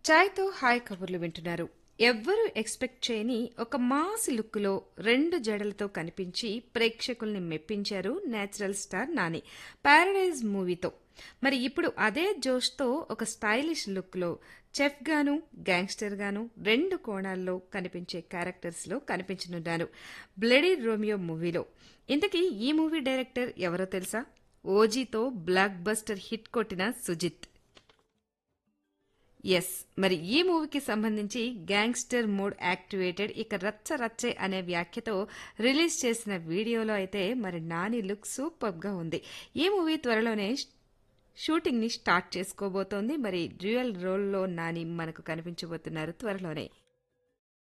చాయ్తో hi కబుర్లు వింటున్నారు ఎవ్వరూ ఎక్స్పెక్ట్ చేయని ఒక మాస్ లుక్లో రెండు జడలతో కనిపించి ప్రేక్షకుల్ని మెప్పించారు నేచురల్ స్టార్ నాని పారడైజ్ మూవీతో మరి ఇప్పుడు అదే జోష్తో ఒక స్టైలిష్ లుక్లో చెఫ్ గాను గ్యాంగ్స్టర్ గాను రెండు కోణాల్లో కనిపించే క్యారెక్టర్స్లో కనిపించనున్నారు బ్లడీ రోమియో మూవీలో ఇంతకీ ఈ మూవీ డైరెక్టర్ ఎవరో తెలుసా ఓజీతో బ్లాక్ బస్టర్ హిట్ కొట్టిన సుజిత్ ఎస్ మరి ఈ మూవీకి సంబంధించి గ్యాంగ్స్టర్ మోడ్ యాక్టివేటెడ్ ఇక రచ్చ రచ్చే అనే వ్యాఖ్యతో రిలీజ్ చేసిన వీడియోలో అయితే మరి నాని లుక్ సూపర్గా ఉంది ఈ మూవీ త్వరలోనే షూటింగ్ ని స్టార్ట్ చేసుకోబోతోంది మరి డ్యూయల్ రోల్లో నాని మనకు కనిపించబోతున్నారు త్వరలోనే